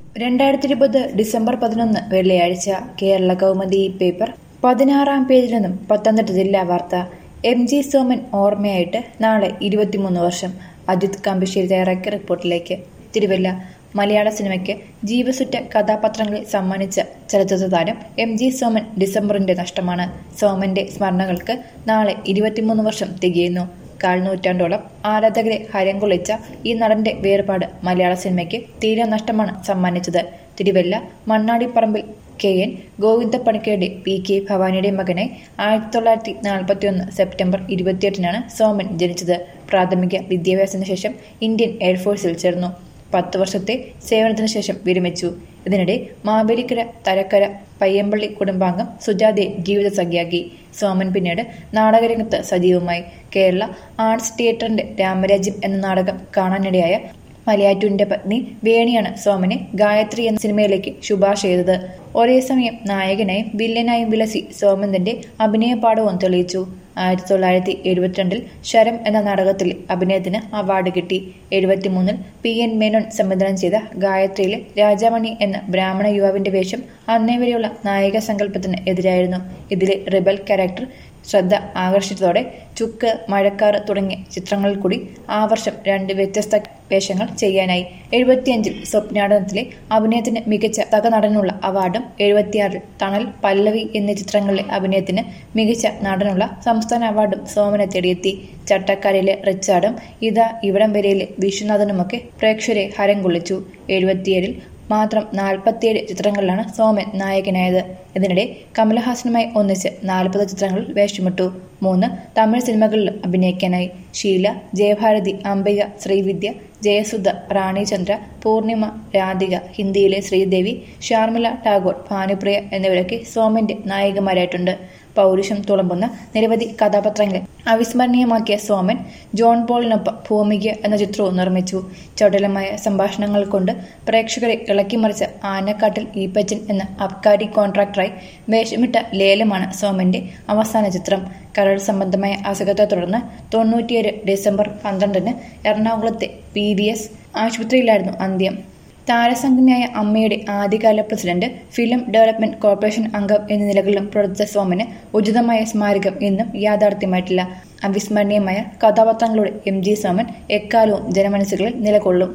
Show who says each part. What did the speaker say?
Speaker 1: രണ്ടായിരത്തി ഇരുപത് ഡിസംബർ പതിനൊന്ന് വെള്ളിയാഴ്ച കേരള കൗമുദി പേപ്പർ പതിനാറാം പേജിൽ നിന്നും പത്തനംതിട്ട ജില്ലാ വാർത്ത എം ജി സോമൻ ഓർമ്മയായിട്ട് നാളെ ഇരുപത്തിമൂന്ന് വർഷം അജിത് കാമ്പശ്ശേരി തയ്യാറാക്കിയ റിപ്പോർട്ടിലേക്ക് തിരുവല്ല മലയാള സിനിമയ്ക്ക് ജീവസുറ്റ കഥാപാത്രങ്ങളെ സമ്മാനിച്ച ചലച്ചിത്ര താരം എം ജി സോമൻ ഡിസംബറിന്റെ നഷ്ടമാണ് സോമന്റെ സ്മരണകൾക്ക് നാളെ ഇരുപത്തിമൂന്ന് വർഷം തികയുന്നു കാൽ നൂറ്റാണ്ടോളം ആരാധകരെ ഹരം കൊള്ളിച്ച ഈ നടന്റെ വേർപാട് മലയാള സിനിമയ്ക്ക് തീരെ നഷ്ടമാണ് സമ്മാനിച്ചത് തിരുവല്ല മണ്ണാടിപ്പറമ്പിൽ കെ എൻ ഗോവിന്ദപ്പണിക്കരുടെ പി കെ ഭവാനിയുടെ മകനെ ആയിരത്തി തൊള്ളായിരത്തി നാൽപ്പത്തിയൊന്ന് സെപ്റ്റംബർ ഇരുപത്തിയെട്ടിനാണ് സോമൻ ജനിച്ചത് പ്രാഥമിക വിദ്യാഭ്യാസത്തിന് ശേഷം ഇന്ത്യൻ എയർഫോഴ്സിൽ ചേർന്നു പത്ത് വർഷത്തെ സേവനത്തിന് ശേഷം വിരമിച്ചു ഇതിനിടെ മാവേലിക്കര തലക്കര പയ്യമ്പള്ളി കുടുംബാംഗം സുജാതയെ ജീവിത സഖ്യാക്കി സോമൻ പിന്നീട് നാടകരംഗത്ത് സജീവമായി കേരള ആർട്സ് തിയേറ്ററിന്റെ രാമരാജ്യം എന്ന നാടകം കാണാനിടയായ മലയാറ്റൂരിന്റെ പത്നി വേണിയാണ് സോമനെ ഗായത്രി എന്ന സിനിമയിലേക്ക് ശുപാർശ ചെയ്തത് ഒരേ സമയം നായകനായും വില്ലനായും വിലസി സോമൻ തന്റെ അഭിനയ പാഠവും തെളിയിച്ചു ആയിരത്തി തൊള്ളായിരത്തി എഴുപത്തിരണ്ടിൽ ശരം എന്ന നാടകത്തിൽ അഭിനയത്തിന് അവാർഡ് കിട്ടി എഴുപത്തിമൂന്നിൽ പി എൻ മേനോൻ സംവിധാനം ചെയ്ത ഗായത്രിയിലെ രാജാമണി എന്ന ബ്രാഹ്മണ യുവാവിന്റെ വേഷം അന്നേ വരെയുള്ള നായിക സങ്കല്പത്തിന് എതിരായിരുന്നു ഇതിലെ റിബൽ ക്യാരക്ടർ ശ്രദ്ധ ആകർഷിച്ചതോടെ ചുക്ക് മഴക്കാറ് തുടങ്ങിയ ചിത്രങ്ങളിൽ കൂടി ആ വർഷം രണ്ട് വ്യത്യസ്ത വേഷങ്ങൾ ചെയ്യാനായി എഴുപത്തിയഞ്ചിൽ സ്വപ്നാടനത്തിലെ അഭിനയത്തിന് മികച്ച തകനടനുള്ള അവാർഡും എഴുപത്തിയാറിൽ തണൽ പല്ലവി എന്നീ ചിത്രങ്ങളിലെ അഭിനയത്തിന് മികച്ച നടനുള്ള സംസ്ഥാന അവാർഡും സോമനെ തേടിയെത്തി ചട്ടക്കാരിലെ റിച്ചാർഡും ഇതാ ഇവിടം വരെയിലെ വിശ്വനാഥനുമൊക്കെ പ്രേക്ഷകരെ ഹരം കൊള്ളിച്ചു എഴുപത്തിയേഴിൽ മാത്രം നാൽപ്പത്തിയേഴ് ചിത്രങ്ങളിലാണ് സോമൻ നായകനായത് ഇതിനിടെ കമലഹാസനുമായി ഒന്നിച്ച് നാൽപ്പത് ചിത്രങ്ങളിൽ വേഷമിട്ടു മൂന്ന് തമിഴ് സിനിമകളിലും അഭിനയിക്കാനായി ഷീല ജയഭാരതി അംബിക ശ്രീവിദ്യ ജയസുധ റാണിചന്ദ്ര പൂർണിമ രാധിക ഹിന്ദിയിലെ ശ്രീദേവി ഷാർമിള ടാഗോർ ഭാനുപ്രിയ എന്നിവരൊക്കെ സോമന്റെ നായികമാരായിട്ടുണ്ട് പൗരുഷം തുളമ്പുന്ന നിരവധി കഥാപാത്രങ്ങളെ അവിസ്മരണീയമാക്കിയ സോമൻ ജോൺ പോളിനൊപ്പം ഭൂമിക എന്ന ചിത്രവും നിർമ്മിച്ചു ചടുലമായ സംഭാഷണങ്ങൾ കൊണ്ട് പ്രേക്ഷകരെ ഇളക്കിമറിച്ച ആനക്കാട്ടിൽ ഈപ്പച്ചൻ എന്ന അബ്കാരി കോൺട്രാക്ടറായി വേഷമിട്ട ലേലമാണ് സോമന്റെ അവസാന ചിത്രം കരൾ സംബന്ധമായ അസുഖത്തെ തുടർന്ന് തൊണ്ണൂറ്റിയേഴ് ഡിസംബർ പന്ത്രണ്ടിന് എറണാകുളത്തെ പി വി എസ് ആശുപത്രിയിലായിരുന്നു അന്ത്യം താരസംഘടനയായ അമ്മയുടെ ആദ്യകാല പ്രസിഡന്റ് ഫിലിം ഡെവലപ്മെന്റ് കോർപ്പറേഷൻ അംഗം എന്നീ നിലകളിലും പ്രവർത്തിച്ച സോമന് ഉചിതമായ സ്മാരകം ഇന്നും യാഥാർത്ഥ്യമായിട്ടില്ല അവിസ്മരണീയമായ കഥാപാത്രങ്ങളുടെ എം ജി സോമൻ എക്കാലവും ജനമനസ്സുകളിൽ നിലകൊള്ളും